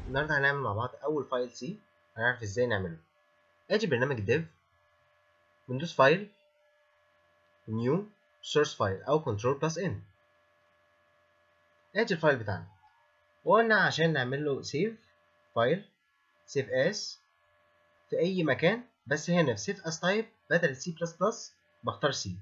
النهارده هنعمل مع بعض اول فايل سي هنعرف ازاي نعمله ادي برنامج ديف ويندوز فايل نيو سورس فايل او كنترول بلس ان ادي الفايل بتاعنا وقلنا عشان نعمل له سيف فايل سيف اس في اي مكان بس هنا في سيف اس تايب بدل سي بلس بلس بختار سي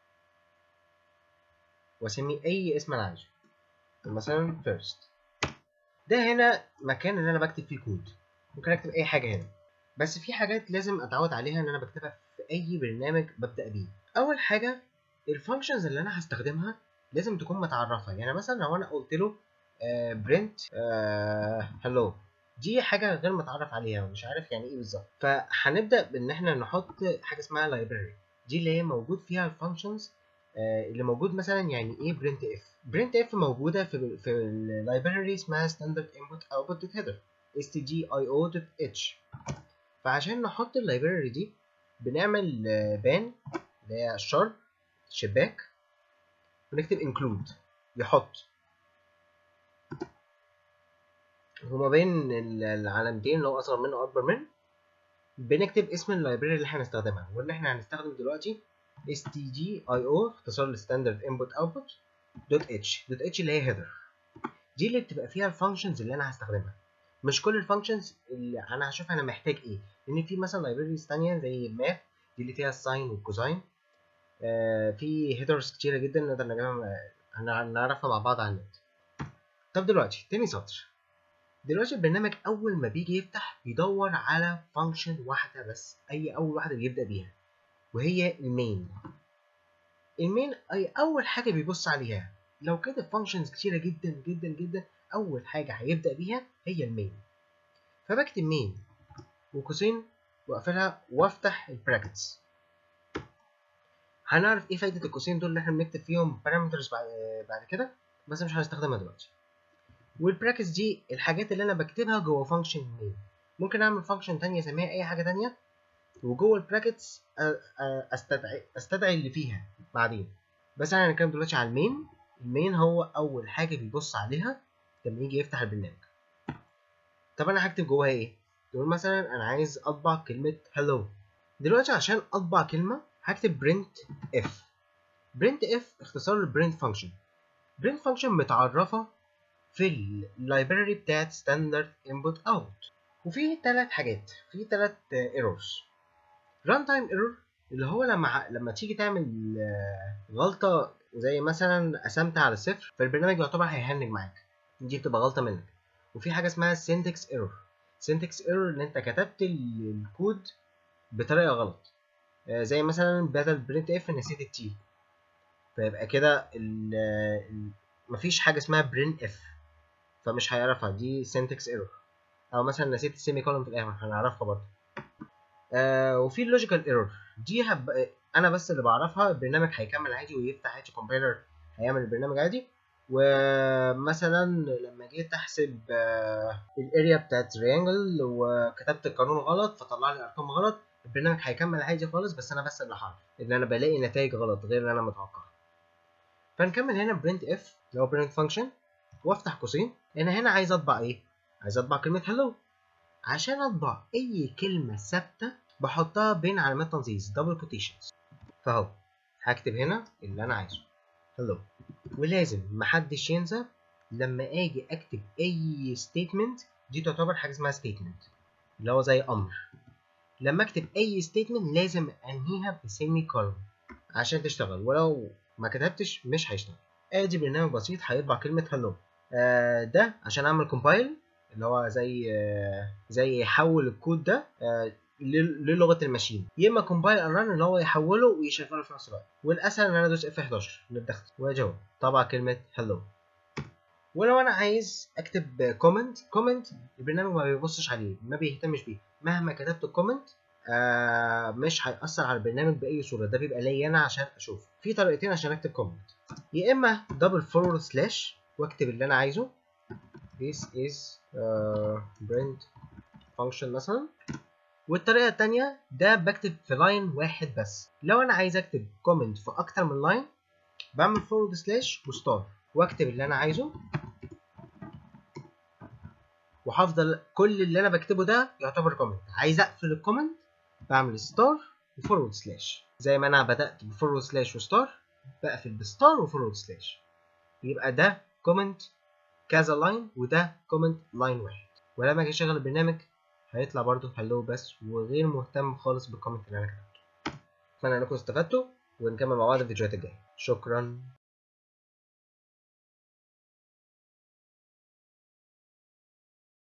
واسميه اي اسم انا عايزه مثلا first ده هنا مكان اللي انا بكتب فيه كود ممكن اكتب اي حاجه هنا بس في حاجات لازم اتعود عليها ان انا بكتبها في اي برنامج ببدا بيه اول حاجه الفانكشنز اللي انا هستخدمها لازم تكون متعرفه يعني مثلا لو انا قلت له برنت هلو دي حاجه غير متعرف عليها ومش عارف يعني ايه بالظبط فهنبدا بان احنا نحط حاجه اسمها لايبراري دي اللي هي موجود فيها الفانكشنز اللي موجود مثلا يعني ايه برنت اف برنت اف موجوده في في اللايبراري اسمها ستاندرد انبوت اوتبوت دوت هيدر stdio.h فعشان نحط اللايبراري دي بنعمل بان اللي هي الشرط شباك ونكتب include يحط وما بين العلامتين اللي هو اصغر منه واكبر منه بنكتب اسم اللايبراري اللي احنا هنستخدمها واللي احنا هنستخدم دلوقتي stdio اختصار لستاندرد انبوت اوتبوت دوت اتش دوت اتش اللي هي هيدر دي اللي بتبقى فيها الفانكشنز اللي انا هستخدمها مش كل الفانكشنز اللي انا هشوف انا محتاج ايه لان في مثلا لايبريز ثانيه زي ماث دي اللي فيها الساين والكوزاين آه في هيدرز كتيره جدا نقدر نجيبها هنعرفها مع بعض على النت طب دلوقتي تاني سطر دلوقتي البرنامج اول ما بيجي يفتح بيدور على فانكشن واحده بس اي اول واحده بيبدا بيها وهي المين المين اي اول حاجه بيبص عليها لو كده فانكشنز كتيره جدا جدا جدا اول حاجه هيبدا بيها هي المين فبكتب مين وقوسين واقفلها وافتح البراكتس هنعرف ايه فايده القوسين دول اللي احنا بنكتب فيهم بارامترز بعد بعد كده بس مش هنستخدمها دلوقتي والبراكتس دي الحاجات اللي انا بكتبها جوه فانكشن مين ممكن اعمل فانكشن تانية اسميها اي حاجه تانية وجوه البراكتس استدعي استدعي اللي فيها بعدين بس انا هنتكلم دلوقتي على المين المين هو اول حاجه بيبص عليها لما يجي يفتح البرنامج طب انا هكتب جواها ايه تقول مثلا انا عايز اطبع كلمه hello دلوقتي عشان اطبع كلمه هكتب print f print f اختصار البرنت فانكشن print فانكشن متعرفه في اللايبراري بتاعت standard input out وفي ثلاث حاجات في ثلاث ايرورز ران تايم ايرور اللي هو لما لما تيجي تعمل غلطه زي مثلا قسمت على صفر فالبرنامج يعتبر هيهنج معاك دي بتبقى غلطه منك وفي حاجه اسمها syntax error syntax error ان انت كتبت الكود بطريقه غلط زي مثلا بدل برنت اف نسيت التي فيبقى كده مفيش حاجه اسمها برين اف فمش هيعرفها دي syntax error او مثلا نسيت السيمي كولون في الاخر هنعرفها برضه آه وفي اللوجيكال ايرور دي هب... انا بس اللي بعرفها البرنامج هيكمل عادي ويفتح عادي كومبايلر هيعمل البرنامج عادي ومثلا لما جيت احسب آه الاريا بتاعت تريانجل وكتبت القانون غلط فطلع لي ارقام غلط البرنامج هيكمل عادي خالص بس انا بس اللي هعرف ان انا بلاقي نتائج غلط غير اللي انا متوقعها فنكمل هنا برنت اف اللي هو برنت فانكشن وافتح قوسين انا هنا عايز اطبع ايه عايز اطبع كلمه هلو عشان اطبع اي كلمه ثابته بحطها بين علامات تنصيص دبل كوتيشنز فاهو هكتب هنا اللي انا عايزه هلو ولازم محدش ينسى لما اجي اكتب اي ستيتمنت دي تعتبر حاجه اسمها ستيتمنت اللي هو زي امر لما اكتب اي ستيتمنت لازم انهيها بسيمي كولون عشان تشتغل ولو ما كتبتش مش هيشتغل ادي برنامج بسيط هيطبع كلمه هلو آه ده عشان اعمل كومبايل اللي هو زي آه زي يحول الكود ده آه للغه الماشين يا اما كومبايل ان ران اللي هو يحوله ويشغله في نفس الوقت والاسهل ان انا ادوس اف 11 للدخل واجاوب طبع كلمه هلو ولو انا عايز اكتب كومنت كومنت البرنامج ما بيبصش عليه ما بيهتمش بيه مهما كتبت كومنت آه مش هيأثر على البرنامج بأي صورة ده بيبقى ليا أنا عشان أشوف في طريقتين عشان أكتب كومنت يا إما دبل فورورد سلاش وأكتب اللي أنا عايزه this is uh, print function مثلا والطريقة التانية ده بكتب في لاين واحد بس لو أنا عايز أكتب كومنت في أكتر من لاين بعمل فورورد سلاش وستار واكتب اللي أنا عايزه وهفضل كل اللي انا بكتبه ده يعتبر كومنت عايز اقفل الكومنت بعمل ستار وفورورد سلاش زي ما انا بدات بفورورد سلاش وستار بقفل بستار وفورورد سلاش يبقى ده كومنت كذا لاين وده كومنت لاين واحد ولما اجي اشغل البرنامج هيطلع برضو هلو بس وغير مهتم خالص بالكومنت اللي انا كتبته اتمنى انكم استفدتوا ونكمل مع بعض الفيديوهات الجايه شكرا